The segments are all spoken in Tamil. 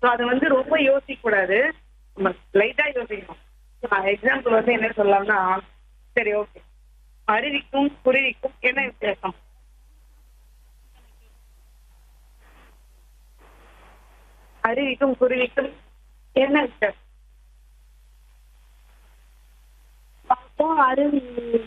ஸோ அது வந்து ரொம்ப யோசிக்க கூடாது நம்ம லைட்டா யோசிக்கணும் எக்ஸாம்பிள் வந்து என்ன சொல்லலாம்னா சரி ஓகே அருவிக்கும் குருவிக்கும் என்ன வித்தியாசம் அருவிக்கும் குருவிக்கும் என்ன வித்தியாசம் அப்போ அருவி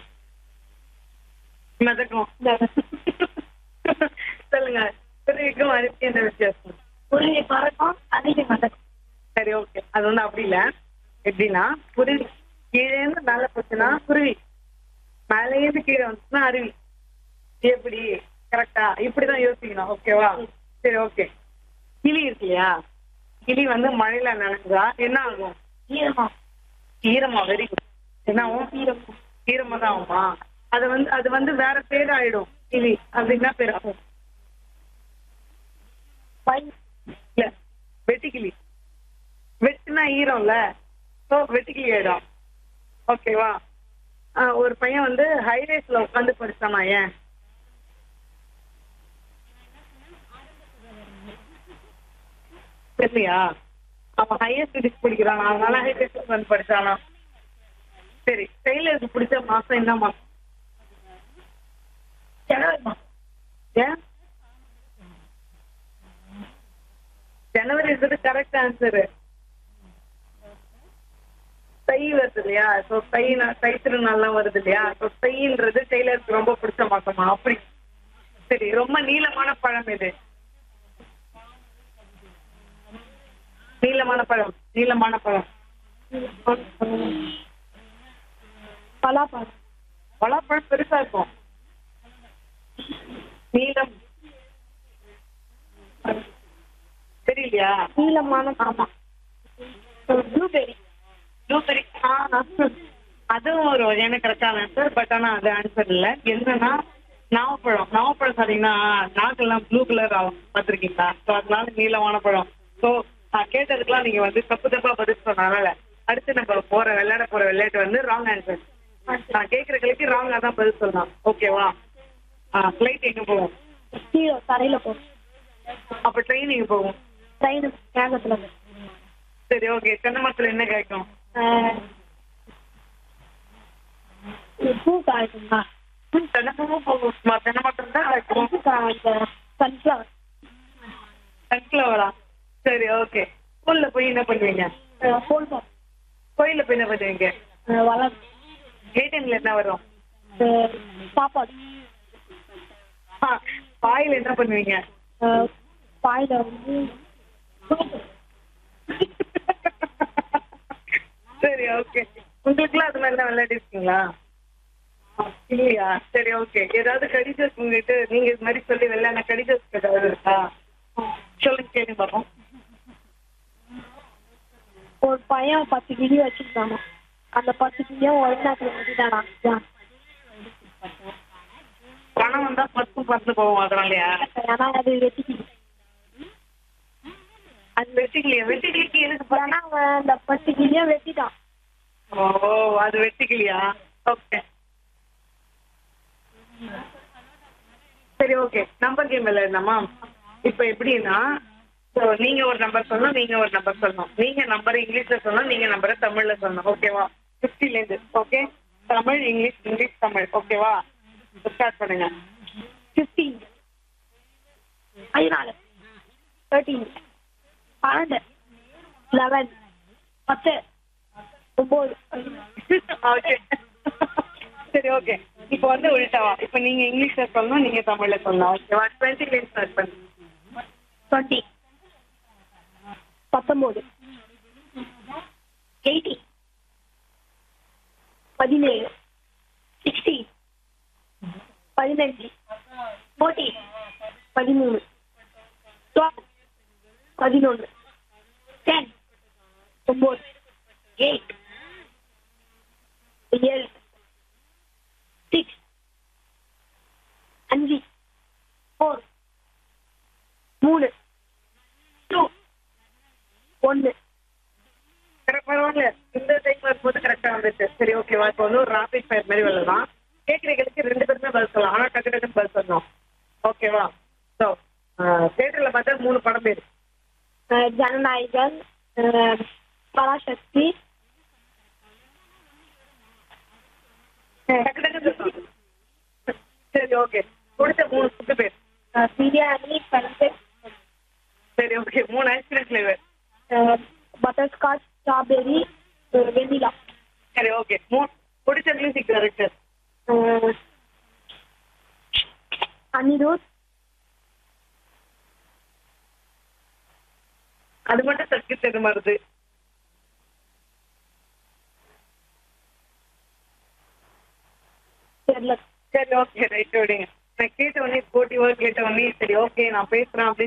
மிதக்கும் சொல்லுங்க குருவிக்கும் அருவிக்கும் என்ன வித்தியாசம் குருவி பறக்கும் அருவி மதக்கும் சரி ஓகே அது வந்து அப்படி இல்ல எப்படின்னா குருவி கீழே இருந்து மேல போச்சுன்னா குருவி மேலே இருந்து கீழே வந்துச்சுன்னா அருவி எப்படி கரெக்டா இப்படிதான் யோசிக்கணும் ஓகேவா சரி ஓகே கிளி இருக்கு இல்லையா கிளி வந்து மழையில நனைஞ்சா என்ன ஆகும் ஈரமா ஈரமா வெரி குட் என்ன ஆகும் ஈரம் ஈரமா தான் ஆகுமா அது வந்து அது வந்து வேற பேர் ஆயிடும் கிளி அப்படின்னா பேர் ஆகும் பை இல்ல வெட்டுக்கிளி வெட்டுனா ஈரம்ல ஸோ வெட்டுக்கிளி ஆயிடும் ஓகேவா ஆ, ஒரு பையன் வந்து ஹைவேஸ்ல உட்காந்து படிச்சானா ஏன் தெரியலையா அவன் ஹையர் ஸ்டடிஸ் படிக்கிறான் அதனால ஹைவேஸ்ல உட்காந்து படிச்சானா சரி டெய்லருக்கு பிடிச்ச மாசம் என்ன மாசம் ஜனவரி மாசம் ஏன் ஜனவரின்றது கரெக்ட் ஆன்சரு தை வருது இல்லையா ஸோ தை தை திருநாள்லாம் வருது இல்லையா ஸோ தைன்றது டெய்லருக்கு ரொம்ப பிடிச்ச மாசமா அப்படி சரி ரொம்ப நீளமான பழம் எது நீளமான பழம் நீளமான பழம் பலாப்பழம் பலாப்பழம் பெருசா இருக்கும் நீளம் தெரியலையா நீளமான ஆமா ப்ளூபெரி ப்ளூபெரி அதுவும் ஒரு வகையான கரெக்டான ஆன்சர் பட் ஆனா அது ஆன்சர் இல்ல என்னன்னா நாவப்பழம் நாவப்பழம் சாதீங்கன்னா நாக்கெல்லாம் ப்ளூ கலர் ஆகும் பார்த்துருக்கீங்களா ஸோ அதனால நீளமான பழம் ஸோ நான் கேட்டதுக்கெல்லாம் நீங்க வந்து தப்பு தப்பா பதில் சொன்னனால அடுத்து நம்ம போற விளையாட போற விளையாட்டு வந்து ராங் ஆன்சர் நான் கேட்குற கேள்விக்கு ராங்கா தான் பதில் சொல்லலாம் ஓகேவா ஃப்ளைட் எங்க போகும் கீழே தரையில போகும் அப்ப ட்ரெயின் எங்க போகும் ட்ரெயின் வேகத்துல போகும். சரி ஓகே தென்னை மரத்துல என்ன கிடைக்கும் ஆஹ் பூ காய்க்குமா தென்னமும் போகும் தென்னை மரத்துல தான் கிடைக்கும் பூ காய்க்க சன்ஃப்ளவர் சன்ஃப்ளவரா சரி ஓகே ஸ்கூல்ல போய் என்ன பண்ணுவீங்க ஃபோன் பாப் கோயில்ல போய் என்ன பண்ணுவீங்க வளர் ஏடிஎம்ல என்ன வரும் சாப்பாடு ஆ, பாயில என்ன பண்ணுவீங்க ஆஹ் பாயில வந்து சரி ஓகே உங்களுக்குலாம் அது மாதிரி தான் விளையாடி இருக்கீங்களா இல்லையா சரி ஓகே ஏதாவது கடிதம் உங்ககிட்ட நீங்க இது மாதிரி சொல்லி விளையாட கடிதம் ஏதாவது இருக்கா சொல்லுங்க கேள்வி பார்ப்போம் ஒரு பையன் பத்து கிளி வச்சிருக்கானா அந்த பத்து கிளியும் ஒரே நேரத்துல முடிதானா பணம் வந்தா பத்து பத்து போவோம் அதனாலயா ஏன்னா அது வெட்டிக்கிளி அது வெட்டிக்கலையா வெட்டிக்கலிக்கு எதுக்கு பணம்? ஏன்னா அவன் அந்த பத்து கிளியும் வெட்டிட்டான் ஓ அது வெட்டிக்கலையா ஓகே சரி ஓகே நம்பர் கேம் விளையாடலாமா இப்போ எப்படின்னா ஸோ நீங்க ஒரு நம்பர் சொல்லணும் நீங்க ஒரு நம்பர் சொல்லணும் நீங்க நம்பர் இங்கிலீஷ்ல சொல்லணும் நீங்க நம்பரை தமிழ்ல சொல்லணும் ஓகேவா ஃபிஃப்டில இருந்து okay Tamil English English Tamil ஓகேவா ஸ்டார்ட் பண்ணுங்க ஃபிஃப்டீன் பதினாலு தேர்ட்டீன் பன்னெண்டு லெவன் பத்து ஒம்பது ஓகே சரி ஓகே இப்போ வந்து உள்டாவா இப்போ நீங்க இங்கிலீஷ்ல சொல்லணும் நீங்க தமிழ்ல சொல்லணும் ஓகேவா டுவெண்ட்டில ஸ்டார்ட் பண்ணுங்க டுவெண்ட்டி பத்தொம்போது எயிட்டி பதினேழு சிக்ஸ்டீன் பதினஞ்சு ஃபோர்டீன் பதிமூணு டுவெல் பதினொன்று டென் ஒம்பது எயிட் ஏழு சிக்ஸ் அஞ்சு ஃபோர் மூணு டூ ஒன்று சரி, பரவாயில்ல இந்த டைம் வரும்போது கரெக்டா வந்துச்சு சரி ஓகேவா இப்போ வந்து ஒரு ராபிட் ஃபயர் மாதிரி விளையாடலாம் கேட்குற கேள்விக்கு ரெண்டு பேருமே பதில் சொல்லலாம் ஆனா டக்கு டக்குன்னு பதில் சொல்லணும் ஓகேவா ஸோ தேட்டரில் பார்த்தா மூணு படம் பேர் அஹ், ஜனநாயகன் அஹ், பராசக்தி டக்கு டக்கு சொல்லுங்க. சரி ஓகே பிடிச்ச மூணு ஃபுட்டு பேர் அஹ், பிரியாணி பஞ்சர் சரி ஓகே மூணு ice cream flavour butterscotch strawberry vanilla சரி ஓகே மூணு பிடிச்ச மியூசிக் டைரக்டர் அஹ், அனிருத் அது மட்டும் சர்க்கு தெரு வருது தெரியல சரி ஓகே ரைட் விடுங்க நான் கேட்ட உடனே போட்டி கேட்ட உடனே சரி ஓகே நான் பேசுறேன் அப்படின்னு